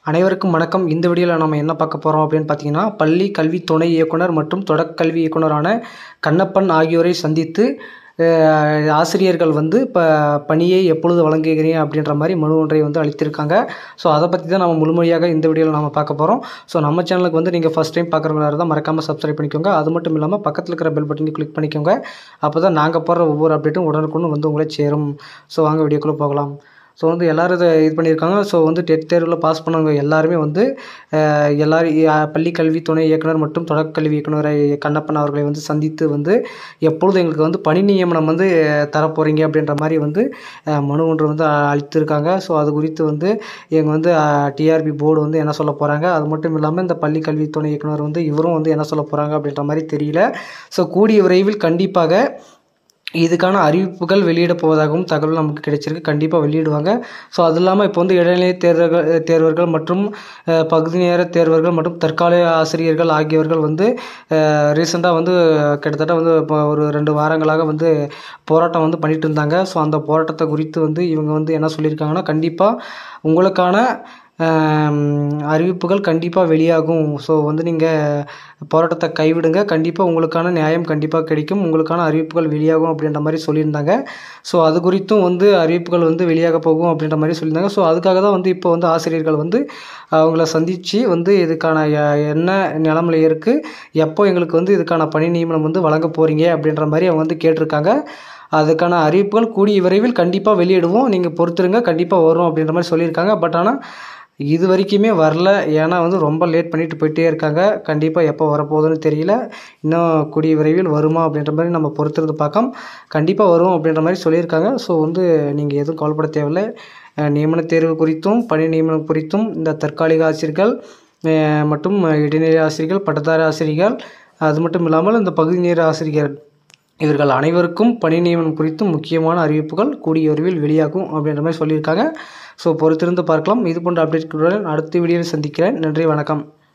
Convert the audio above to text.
அனைவருக்கும் வணக்கம் இந்த வீடியோவில் நம்ம என்ன பார்க்க போகிறோம் அப்படின்னு பார்த்தீங்கன்னா பள்ளி கல்வி துணை இயக்குனர் மற்றும் தொடக்கல்வி இயக்குனரான கண்ணப்பன் ஆகியோரை சந்தித்து அஹ், ஆசிரியர்கள் வந்து இப்போ பணியை எப்பொழுது வழங்குகிறீங்க அப்படின்ற மாதிரி மனு ஒன்றை வந்து அளித்திருக்காங்க ஸோ அதை பற்றி தான் நம்ம முழுமையாக இந்த வீடியோவில் நம்ம பார்க்க போகிறோம் ஸோ நம்ம சேனலுக்கு வந்து நீங்கள் ஃபஸ்ட் டைம் பார்க்குறவங்களா இருந்தால் மறக்காமல் சப்ஸ்கிரைப் பண்ணிக்கோங்க அது மட்டும் இல்லாமல் பக்கத்தில் இருக்கிற பெல் பட்டனை கிளிக் பண்ணிக்கோங்க அப்போ தான் நாங்கள் போடுற ஒவ்வொரு அப்டேட்டும் உடனுக்குன்னு வந்து உங்களை சேரும் ஸோ வாங்க வீடியோக்குள்ளே போகலாம் ஸோ வந்து எல்லோரும் இதை இது பண்ணியிருக்காங்க ஸோ வந்து டெட் தேர்வில் பாஸ் பண்ணவங்க எல்லாருமே வந்து அஹ், எல்லாரும் அஹ், பள்ளி கல்வி துணை இயக்குனர் மற்றும் தொடக்கல்வி இயக்குனரை கண்ணப்பன் அவர்களை வந்து சந்தித்து வந்து எப்பொழுது எங்களுக்கு வந்து பணி நியமனம் வந்து அஹ், தரப்போகிறீங்க அப்படின்ற மாதிரி வந்து அஹ், மனு ஒன்று வந்து அஹ், அளித்திருக்காங்க ஸோ அது குறித்து வந்து எங்கள் வந்து டிஆர்பி போர்டு வந்து என்ன சொல்ல போகிறாங்க அது மட்டும் இல்லாமல் இந்த பள்ளி கல்வி துணை இயக்குனர் வந்து இவரும் வந்து என்ன சொல்ல போகிறாங்க அப்படின்ற மாதிரி தெரியல ஸோ கூடிய விரைவில் கண்டிப்பாக இதுக்கான அறிவிப்புகள் வெளியிட போவதாகவும் தகவல் நமக்கு கிடைச்சிருக்கு கண்டிப்பாக வெளியிடுவாங்க ஸோ அது இல்லாமல் இப்போ வந்து இடைநிலை தேர்வர்கள் தேர்வர்கள் மற்றும் அஹ், பகுதி நேர தேர்வர்கள் மற்றும் தற்காலிக ஆசிரியர்கள் ஆகியவர்கள் வந்து ரீசெண்டாக வந்து கிட்டத்தட்ட வந்து இப்போ ஒரு ரெண்டு வாரங்களாக வந்து போராட்டம் வந்து பண்ணிட்டு இருந்தாங்க ஸோ அந்த போராட்டத்தை குறித்து வந்து இவங்க வந்து என்ன சொல்லியிருக்காங்கன்னா கண்டிப்பாக உங்களுக்கான ஆம், அறிவிப்புகள் கண்டிப்பாக வெளியாகும் ஸோ வந்து நீங்கள் போராட்டத்தை கைவிடுங்க கண்டிப்பாக உங்களுக்கான நியாயம் கண்டிப்பாக கிடைக்கும் உங்களுக்கான அறிவிப்புகள் வெளியாகும் அப்படின்ற மாதிரி சொல்லியிருந்தாங்க ஸோ அது குறித்தும் வந்து அறிவிப்புகள் வந்து வெளியாக போகும் அப்படின்ற மாதிரி சொல்லியிருந்தாங்க ஸோ அதுக்காக தான் வந்து இப்போ வந்து ஆசிரியர்கள் வந்து அவங்கள சந்தித்து வந்து இதுக்கான எ- என்ன நிலமையில இருக்குது எப்போ எங்களுக்கு வந்து இதுக்கான பணி நியமனம் வந்து வழங்க போகிறீங்க அப்படின்ற மாதிரி அவங்க வந்து கேட்டிருக்காங்க அதுக்கான அறிவிப்புகள் கூடிய விரைவில் கண்டிப்பாக வெளியிடுவோம் நீங்கள் பொறுத்துருங்க கண்டிப்பாக வரும் அப்படின்ற மாதிரி சொல்லியிருக்காங்க பட் ஆனால் இது வரைக்குமே வரல ஏன்னா வந்து ரொம்ப லேட் பண்ணிட்டு போயிட்டே இருக்காங்க கண்டிப்பாக எப்போ வரப்போகுதுன்னு தெரியல இன்னும் கூடிய விரைவில் வருமா அப்படின்ற மாதிரி நம்ம பொறுத்திருந்து பார்க்கலாம் கண்டிப்பாக வரும் அப்படின்ற மாதிரி சொல்லியிருக்காங்க ஸோ வந்து நீங்கள் எதுவும் கவலைப்பட தேவையில்லை அஹ் நியமன தேர்வு குறித்தும் பணி நியமனம் குறித்தும் இந்த தற்காலிக ஆசிரியர்கள் அஹ் மற்றும் இடைநிலை ஆசிரியர்கள் பட்டதாரி ஆசிரியர்கள் அது மட்டும் இல்லாமல் இந்த பகுதி நேர ஆசிரியர்கள் இவர்கள் அனைவருக்கும் பணி நியமனம் குறித்து முக்கியமான அறிவிப்புகள் கூடிய விரைவில் வெளியாகும் அப்படின்ற மாதிரி சொல்லியிருக்காங்க ஸோ பொறுத்திருந்து பார்க்கலாம் இது போன்ற அப்டேட்களுடன் அடுத்த வீடியோவில் சந்திக்கிறேன் நன்றி வணக்கம்